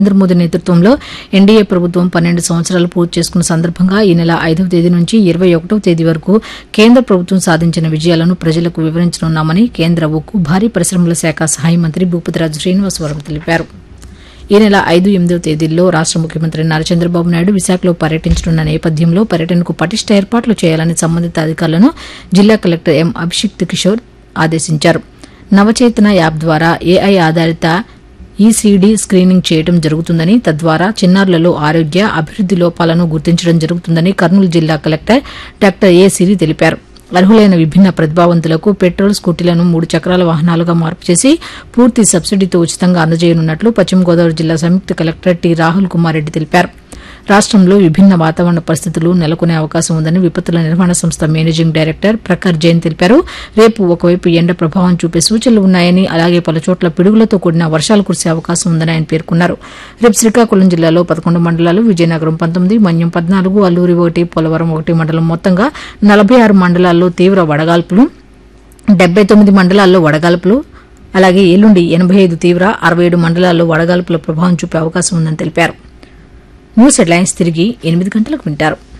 నరేంద్ర మోదీ నేతృత్వంలో ఎన్డీఏ ప్రభుత్వం పన్నెండు సంవత్సరాలు పూర్తి చేసుకున్న సందర్భంగా ఈ నెల ఐదవ తేదీ నుంచి ఇరవై ఒకటవ తేదీ వరకు కేంద్ర ప్రభుత్వం సాధించిన విజయాలను ప్రజలకు వివరించనున్నామని కేంద్ర ఉక్కు భారీ పరిశ్రమల శాఖ సహాయ మంత్రి భూపతిరాజు శ్రీనివాసవరం తెలిపారు ఈ నెల ఐదు ఎనిమిదవ తేదీల్లో రాష్ట ముఖ్యమంత్రి నారా చంద్రబాబు నాయుడు విశాఖలో పర్యటించనున్న నేపథ్యంలో పర్యటనకు పటిష్ట ఏర్పాట్లు చేయాలని సంబంధిత అధికారులను జిల్లా కలెక్టర్ ఎం అభిషిక్త్ కిషోర్ ఆదేశించారు నవచేతన యాప్ ద్వారా ఏఐ ఆధారిత ఈసీడీ స్క్రీనింగ్ చేయడం జరుగుతుందని తద్వారా చిన్నారులలో ఆరోగ్య అభివృద్ది లోపాలను గుర్తించడం జరుగుతుందని కర్నూలు జిల్లా కలెక్టర్ డాక్టర్ ఏ సిరి తెలిపారు అర్హులైన విభిన్న ప్రతిభావంతులకు పెట్రోల్ స్కూటీలను మూడు చక్రాల వాహనాలుగా మార్పు చేసి పూర్తి సబ్సిడీతో ఉచితంగా అందజేయనున్నట్లు పశ్చిమ గోదావరి జిల్లా సంయుక్త కలెక్టర్ టి రాహుల్ కుమార్ రెడ్డి తెలిపారు రాష్టంలో విభిన్న వాతావరణ పరిస్థితులు నెలకొనే అవకాశం ఉందని విపత్తుల నిర్వహణ సంస్థ మేనేజింగ్ డైరెక్టర్ ప్రఖర్ జైన్ తెలిపారు రేపు ఒకవైపు ఎండ ప్రభావం చూపే సూచనలు ఉన్నాయని అలాగే పలుచోట్ల పిడుగులతో కూడిన వర్షాలు కురిసే అవకాశం ఉందని ఆయన పేర్కొన్నారు రేపు శ్రీకాకుళం జిల్లాలో పదకొండు మండలాలు విజయనగరం పంతొమ్మిది మన్యం పద్నాలుగు అల్లూరి ఒకటి పోలవరం ఒకటి మండలం మొత్తంగా నలభై ఆరు మండలాల్లో తీవ్ర వడగాల్పులు డెబ్బై తొమ్మిది మండలాల్లో వడగాల్పులు అలాగే ఎల్లుండి ఎనభై ఐదు తీవ్ర అరవై ఏడు మండలాల్లో వడగాల్పుల ప్రభావం చూపే అవకాశం ఉందని తెలిపారు న్యూస్ హెడ్లైన్స్ తిరిగి ఎనిమిది గంటలకు వింటారు